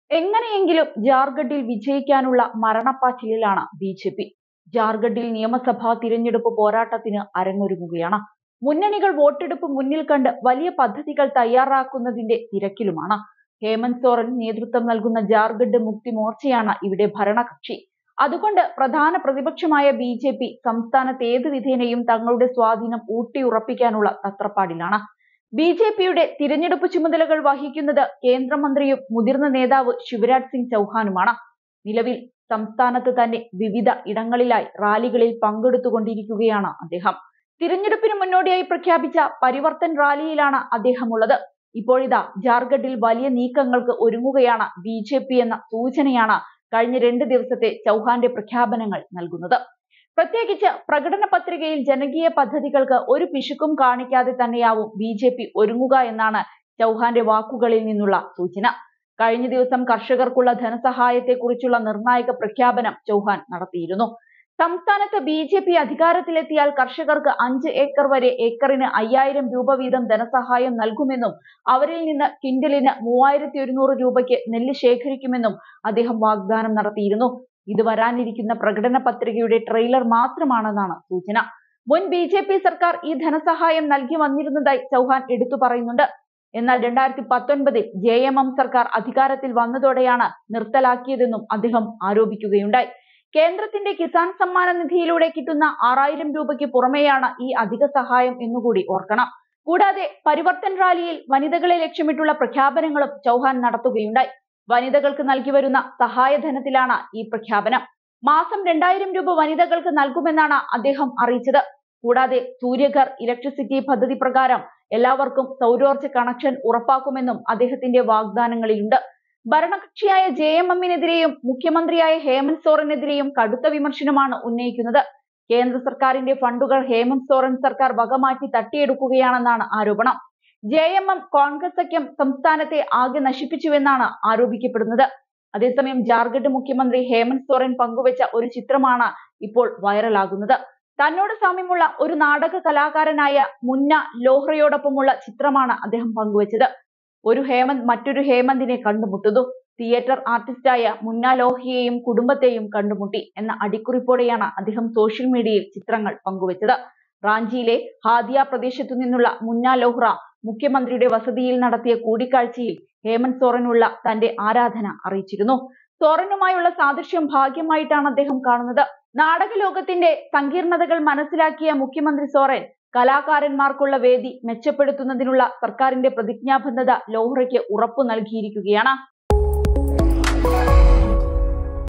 എങ്ങനെയെങ്കിലും ജാർഖണ്ഡിൽ വിജയിക്കാനുള്ള മരണപ്പാച്ചിലിലാണ് ബി ജെ പി ജാർഖണ്ഡിൽ നിയമസഭാ തിരഞ്ഞെടുപ്പ് പോരാട്ടത്തിന് അരങ്ങൊരുങ്ങുകയാണ് മുന്നണികൾ വോട്ടെടുപ്പ് മുന്നിൽ കണ്ട് വലിയ പദ്ധതികൾ തയ്യാറാക്കുന്നതിന്റെ തിരക്കിലുമാണ് ഹേമന്ത് സോറൻ നേതൃത്വം നൽകുന്ന ജാർഖണ്ഡ് മുക്തി മോർച്ചയാണ് ഇവിടെ ഭരണകക്ഷി അതുകൊണ്ട് പ്രധാന പ്രതിപക്ഷമായ ബി ജെ പി സംസ്ഥാനത്ത് ഏത് വിധേനയും തങ്ങളുടെ സ്വാധീനം ഊട്ടിയുറപ്പിക്കാനുള്ള തത്രപ്പാടിലാണ് ബി ജെ പിയുടെ തിരഞ്ഞെടുപ്പ് ചുമതലകൾ വഹിക്കുന്നത് കേന്ദ്രമന്ത്രിയും മുതിർന്ന നേതാവ് ശിവരാജ് സിംഗ് ചൗഹാനുമാണ് നിലവിൽ സംസ്ഥാനത്ത് തന്നെ വിവിധ ഇടങ്ങളിലായി റാലികളിൽ പങ്കെടുത്തുകൊണ്ടിരിക്കുകയാണ് അദ്ദേഹം തിരഞ്ഞെടുപ്പിന് മുന്നോടിയായി പ്രഖ്യാപിച്ച പരിവർത്തൻ റാലിയിലാണ് അദ്ദേഹം ഉള്ളത് ഇപ്പോഴിതാ ജാർഖണ്ഡിൽ വലിയ നീക്കങ്ങൾക്ക് ഒരുങ്ങുകയാണ് ബി ജെ പി എന്ന സൂചനയാണ് കഴിഞ്ഞ രണ്ട് ദിവസത്തെ ചൗഹാന്റെ പ്രഖ്യാപനങ്ങൾ നൽകുന്നത് പ്രത്യേകിച്ച് പ്രകടന പത്രികയിൽ ജനകീയ പദ്ധതികൾക്ക് ഒരു പിശുക്കും കാണിക്കാതെ തന്നെയാവും ബി ജെ പി ഒരുങ്ങുക എന്നാണ് ചൗഹാന്റെ വാക്കുകളിൽ നിന്നുള്ള സൂചന കഴിഞ്ഞ ദിവസം കർഷകർക്കുള്ള ധനസഹായത്തെക്കുറിച്ചുള്ള നിർണായക പ്രഖ്യാപനം ചൗഹാൻ നടത്തിയിരുന്നു സംസ്ഥാനത്ത് ബി ജെ പി അധികാരത്തിലെത്തിയാൽ കർഷകർക്ക് അഞ്ച് ഏക്കർ വരെ ഏക്കറിന് അയ്യായിരം രൂപ വീതം ധനസഹായം നൽകുമെന്നും അവരിൽ നിന്ന് കിൻഡലിന് മൂവായിരത്തി ഒരുന്നൂറ് രൂപയ്ക്ക് നെല്ല് ശേഖരിക്കുമെന്നും അദ്ദേഹം വാഗ്ദാനം നടത്തിയിരുന്നു ഇത് വരാനിരിക്കുന്ന പ്രകടന പത്രികയുടെ ട്രെയിലർ മാത്രമാണെന്നാണ് സൂചന മുൻ ബി ജെ പി സർക്കാർ ഈ ധനസഹായം നൽകി വന്നിരുന്നതായി ചൗഹാൻ എടുത്തു പറയുന്നുണ്ട് എന്നാൽ രണ്ടായിരത്തി പത്തൊൻപതിൽ ജെ എം എം സർക്കാർ അധികാരത്തിൽ വന്നതോടെയാണ് നിർത്തലാക്കിയതെന്നും അദ്ദേഹം ആരോപിക്കുകയുണ്ടായി കേന്ദ്രത്തിന്റെ കിസാൻ സമ്മാന നിധിയിലൂടെ കിട്ടുന്ന ആറായിരം രൂപയ്ക്ക് പുറമെയാണ് ഈ അധിക സഹായം എന്നുകൂടി ഓർക്കണം കൂടാതെ പരിവർത്തൻ റാലിയിൽ വനിതകളെ ലക്ഷ്യമിട്ടുള്ള പ്രഖ്യാപനങ്ങളും ചൗഹാൻ നടത്തുകയുണ്ടായി വനിതകൾക്ക് നൽകി വരുന്ന സഹായധനത്തിലാണ് ഈ പ്രഖ്യാപനം മാസം രണ്ടായിരം രൂപ വനിതകൾക്ക് നൽകുമെന്നാണ് അദ്ദേഹം അറിയിച്ചത് കൂടാതെ സൂര്യഘർ ഇലക്ട്രിസിറ്റി പദ്ധതി പ്രകാരം എല്ലാവർക്കും സൗരോർജ്ജ കണക്ഷൻ ഉറപ്പാക്കുമെന്നും അദ്ദേഹത്തിന്റെ വാഗ്ദാനങ്ങളിലുണ്ട് ഭരണകക്ഷിയായ ജെ എം എമ്മിനെതിരെയും മുഖ്യമന്ത്രിയായ ഹേമന്ത് സോറനെതിരെയും കടുത്ത വിമർശനമാണ് ഉന്നയിക്കുന്നത് കേന്ദ്ര സർക്കാരിന്റെ ഫണ്ടുകൾ ഹേമന്ത് സോറൻ സർക്കാർ വകമാറ്റി തട്ടിയെടുക്കുകയാണെന്നാണ് ആരോപണം ജെ എം എം കോൺഗ്രസ് സഖ്യം സംസ്ഥാനത്തെ ആകെ നശിപ്പിച്ചുവെന്നാണ് ആരോപിക്കപ്പെടുന്നത് അതേസമയം ജാർഖണ്ഡ് മുഖ്യമന്ത്രി ഹേമന്ത് സോറൻ പങ്കുവച്ച ഒരു ചിത്രമാണ് ഇപ്പോൾ വൈറലാകുന്നത് തന്നോട് സാമ്യമുള്ള ഒരു നാടക കലാകാരനായ മുന്ന ലോഹ്റയോടൊപ്പമുള്ള ചിത്രമാണ് അദ്ദേഹം പങ്കുവച്ചത് ഒരു ഹേമന്ത് മറ്റൊരു ഹേമന്തിനെ കണ്ടുമുട്ടുന്നു തിയേറ്റർ ആർട്ടിസ്റ്റായ മുന്ന ലോഹിയെയും കുടുംബത്തെയും കണ്ടുമുട്ടി എന്ന അടിക്കുറിപ്പോടെയാണ് അദ്ദേഹം സോഷ്യൽ മീഡിയയിൽ ചിത്രങ്ങൾ പങ്കുവച്ചത് റാഞ്ചിയിലെ ഹാദിയ പ്രദേശത്തു നിന്നുള്ള മുന്ന ലോഹ്റ മുഖ്യമന്ത്രിയുടെ വസതിയിൽ നടത്തിയ കൂടിക്കാഴ്ചയിൽ ഹേമന്ത് സോറനുള്ള തന്റെ ആരാധന അറിയിച്ചിരുന്നു സോറനുമായുള്ള സാദൃശ്യം ഭാഗ്യമായിട്ടാണ് അദ്ദേഹം കാണുന്നത് നാടക ലോകത്തിന്റെ സങ്കീർണതകൾ മനസ്സിലാക്കിയ മുഖ്യമന്ത്രി സോറൻ കലാകാരന്മാർക്കുള്ള വേദി മെച്ചപ്പെടുത്തുന്നതിനുള്ള സർക്കാരിന്റെ പ്രതിജ്ഞാബദ്ധത ലോഹ്റയ്ക്ക് ഉറപ്പു നൽകിയിരിക്കുകയാണ്